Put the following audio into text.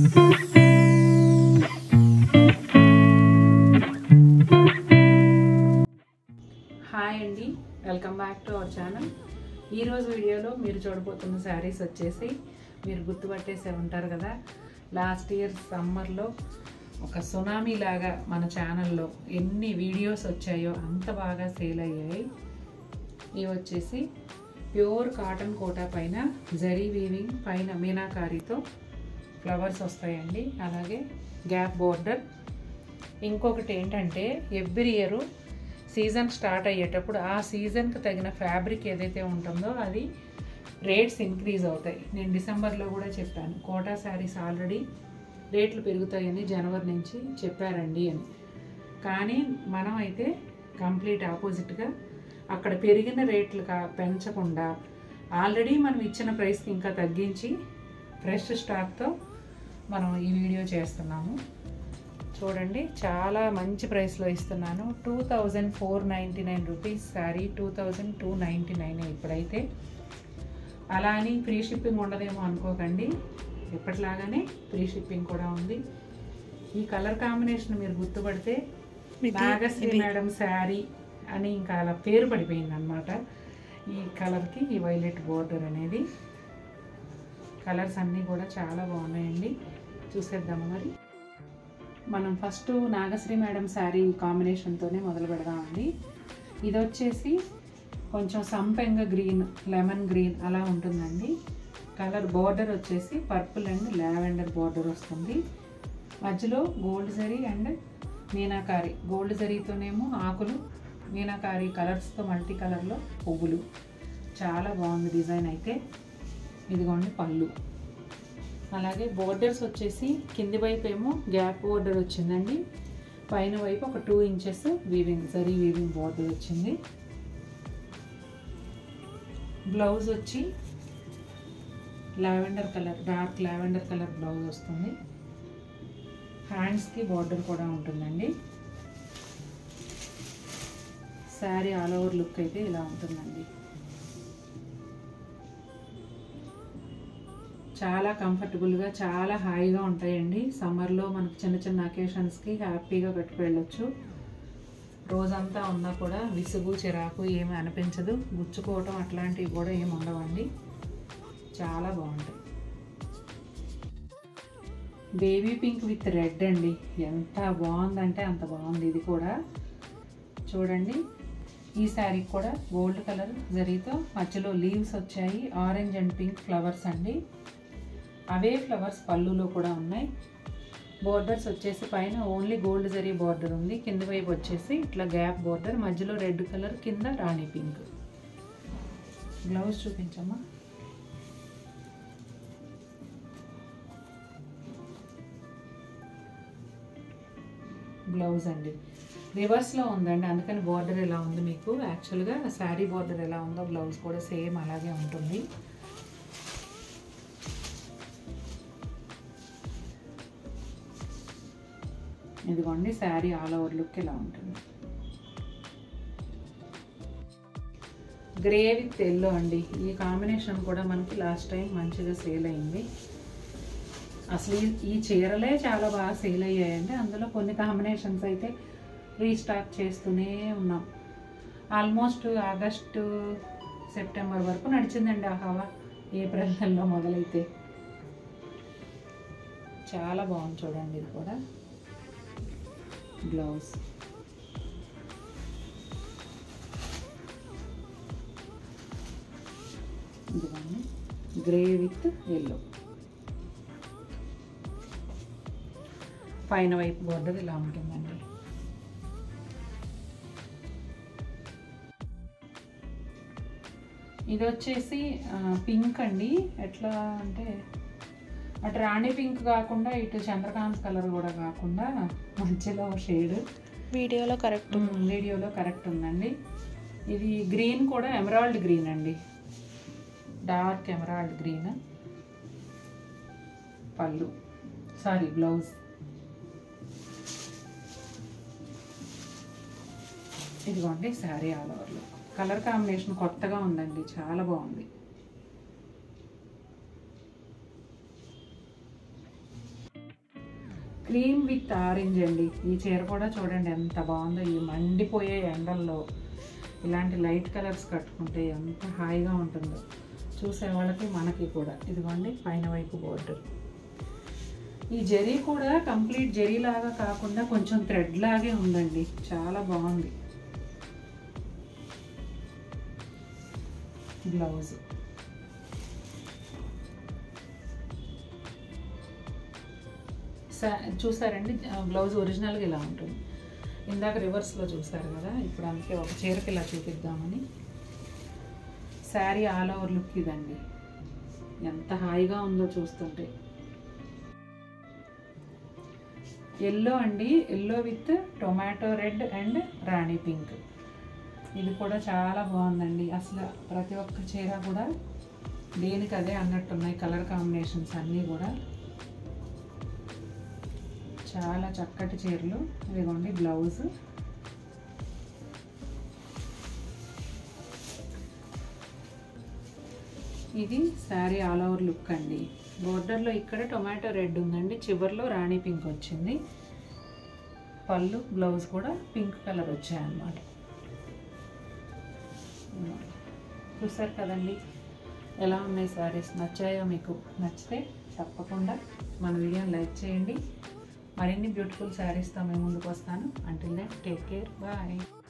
hi అండి welcome back to our channel ఈరోజు వీడియోలో మీరు చూడబోతున్న శారీస్ వచ్చేసి మీరు గుర్తుపట్టేసే ఉంటారు కదా లాస్ట్ ఇయర్ సమ్మర్లో ఒక సునామీ లాగా మన ఛానల్లో ఎన్ని వీడియోస్ వచ్చాయో అంత బాగా సేల్ అయ్యాయి ఇవి వచ్చేసి ప్యూర్ కాటన్ కోటా పైన జరీ వీవింగ్ పైన మీనాకారీతో ఫ్లవర్స్ వస్తాయండి అలాగే గ్యాప్ బోర్డర్ ఇంకొకటి ఏంటంటే ఎవ్రీ ఇయర్ సీజన్ స్టార్ట్ అయ్యేటప్పుడు ఆ సీజన్కి తగిన ఫ్యాబ్రిక్ ఏదైతే ఉంటుందో అది రేట్స్ ఇంక్రీజ్ అవుతాయి నేను డిసెంబర్లో కూడా చెప్పాను కోటా శారీస్ ఆల్రెడీ రేట్లు పెరుగుతాయని జనవరి నుంచి చెప్పారండి అని కానీ మనం అయితే కంప్లీట్ ఆపోజిట్గా అక్కడ పెరిగిన రేట్లు కా పెంచకుండా ఆల్రెడీ మనం ఇచ్చిన ప్రైస్కి ఇంకా తగ్గించి ఫ్రెష్ స్టాక్తో మనం ఈ వీడియో చేస్తున్నాము చూడండి చాలా మంచి ప్రైస్లో ఇస్తున్నాను two thousand four ninety nine rupees sari two thousand two ninety nine ఇప్పుడైతే అలా అని ఫ్రీ షిప్పింగ్ ఉండదేమో అనుకోకండి ఎప్పటిలాగానే ఫ్రీ షిప్పింగ్ కూడా ఉంది ఈ కలర్ కాంబినేషన్ మీరు గుర్తుపడితే నాగశ్రీ మేడం శారీ అని ఇంకా అలా పేరు పడిపోయింది అనమాట ఈ కలర్కి ఈ వైలెట్ బోర్డర్ అనేది కలర్స్ అన్నీ కూడా చాలా బాగున్నాయండి చూసేద్దాము మరి మనం ఫస్ట్ నాగశ్రీ మేడం శారీ కాంబినేషన్తోనే మొదలు పెడదామండి ఇది వచ్చేసి కొంచెం సంపెంగ గ్రీన్ లెమన్ గ్రీన్ అలా ఉంటుందండి కలర్ బోర్డర్ వచ్చేసి పర్పుల్ అండ్ లావెండర్ బోర్డర్ వస్తుంది మధ్యలో gold zari and meenakari gold జరీతోనేమో ఆకులు మీనాకారి కలర్స్తో మల్టీ కలర్లో పువ్వులు చాలా బాగుంది డిజైన్ అయితే ఇదిగోండి పళ్ళు అలాగే బోర్డర్స్ వచ్చేసి కింది వైపు ఏమో గ్యాప్ బోర్డర్ వచ్చిందండి పైన వైపు ఒక two inches weaving zari weaving border వచ్చింది బ్లౌజ్ వచ్చి lavender colour dark lavender colour blouse వస్తుంది హ్యాండ్స్కి బార్డర్ కూడా ఉంటుందండి శారీ ఆల్ ఓవర్ లుక్ అయితే ఇలా ఉంటుందండి చాలా కంఫర్టబుల్గా చాలా హాయిగా ఉంటాయండి సమ్మర్లో మనకు చిన్న చిన్న అకేషన్స్కి హ్యాపీగా కట్టుకు వెళ్ళొచ్చు రోజంతా ఉన్నా కూడా విసుగు చిరాకు ఏమీ అనిపించదు గుచ్చుకోవటం అట్లాంటివి కూడా ఏమి ఉండవండి చాలా బాగుంటాయి బేబీ పింక్ విత్ రెడ్ అండి ఎంత బాగుందంటే అంత బాగుంది ఇది కూడా చూడండి ఈ శారీ కూడా గోల్డ్ కలర్ జరీతో మధ్యలో లీవ్స్ వచ్చాయి ఆరెంజ్ అండ్ పింక్ ఫ్లవర్స్ అండి అవే ఫ్లవర్స్ పళ్ళులో కూడా ఉన్నాయి బోర్డర్స్ వచ్చేసి పైన ఓన్లీ గోల్డ్ జరీ బోర్డర్ ఉంది కింద వైపు వచ్చేసి ఇట్లా గ్యాప్ బోర్డర్ మధ్యలో రెడ్ కలర్ కింద రాణి పింక్ బ్లౌజ్ చూపించమ్మా బ్లౌజ్ అండి రివర్స్లో ఉందండి అందుకని బార్డర్ ఎలా ఉంది మీకు యాక్చువల్గా శారీ బార్డర్ ఎలా ఉందో బ్లౌజ్ కూడా సేమ్ అలాగే ఉంటుంది ఇదిగోండి శారీ ఆల్ ఓవర్ లుక్ ఇలా ఉంటుంది గ్రే విత్ ఎల్లో అండి ఈ కాంబినేషన్ కూడా మనకి లాస్ట్ టైం మంచిగా సేల్ అయింది అసలు ఈ- ఈ చీరలే చాలా బాగా సేల్ అయ్యాయండి అందులో కొన్ని కాంబినేషన్స్ అయితే రీస్టాక్ చేస్తూనే ఉన్నాం ఆల్మోస్ట్ ఆగస్టు సెప్టెంబర్ వరకు నడిచిందండి ఆ హవా ఏప్రిల్ నెలలో మొదలైతే చాలా బాగుంది చూడండి ఇది కూడా బ్లౌజ్ ఇదిగోండి గ్రే విత్ ఎల్లో పైన వైపు బోర్డర్ ఇలా ఉంటుందండి ఇది వచ్చేసి పింక్ అండి ఎట్లా అంటే అటు రాణి పింక్ కాకుండా ఇటు చంద్రకాంత్ కలర్ కూడా కాకుండా మధ్యలో షేడ్ వీడియోలో కరెక్ట్ వీడియోలో కరెక్ట్ ఉందండి ఇది గ్రీన్ కూడా ఎమరాల్డ్ గ్రీన్ అండి డార్క్ ఎమరాల్డ్ గ్రీన్ పళ్ళు సారీ బ్లౌజ్ ఇదిగోండి శారీ ఆల్ ఓవర్లో కలర్ కాంబినేషన్ కొత్తగా ఉందండి చాలా బాగుంది క్రీమ్ విత్ ఆరెంజ్ అండి ఈ చీర కూడా చూడండి ఎంత బాగుందో ఈ మండిపోయే ఎండల్లో ఇలాంటి లైట్ కలర్స్ కట్టుకుంటే ఎంత హాయిగా ఉంటుందో చూసే వాళ్ళకి మనకి కూడా ఇదిగోండి పైన వైపు బోర్డర్ ఈ జరీ కూడా కంప్లీట్ జరీ లాగా కాకుండా కొంచెం థ్రెడ్ లాగే ఉందండి చాలా బాగుంది బ్లౌజ్ సా- చూసారండి బ్లౌజ్ ఒరిజినల్గా ఇలా ఉంటుంది ఇందాక రివర్స్లో చూసారు కదా ఇప్పుడు అందుకే ఒక చీరకి ఇలా చూపిద్దామని శారీ ఆల్ ఓవర్ లుక్ ఇదండి ఎంత హాయిగా ఉందో చూస్తుంటే ఎల్లో అండి yellow with tomato red and rani pink ఇది కూడా చాలా బాగుందండి అసలు ప్రతి ఒక్క చీర కూడా దేనికి అదే అన్నట్టున్నాయి కలర్ కాంబినేషన్స్ అన్నీ కూడా చాలా చక్కటి చీరలు ఇదిగోండి బ్లౌజ్ ఇది శారీ ఆల్ ఓవర్ లుక్ అండి బోర్డర్లో ఇక్కడ టొమాటో రెడ్ ఉందండి చివర్లో రాణి పింక్ వచ్చింది పళ్ళు బ్లౌజ్ కూడా పింక్ కలర్ వచ్చాయన్నమాట చూసారు కదండి ఎలా ఉన్నాయి శారీస్ నచ్చాయో మీకు నచ్చితే తప్పకుండా మన వీడియోని లైక్ చేయండి మరిన్ని బ్యూటిఫుల్ శారీస్తో మేము ముందుకు వస్తాను until then take care bye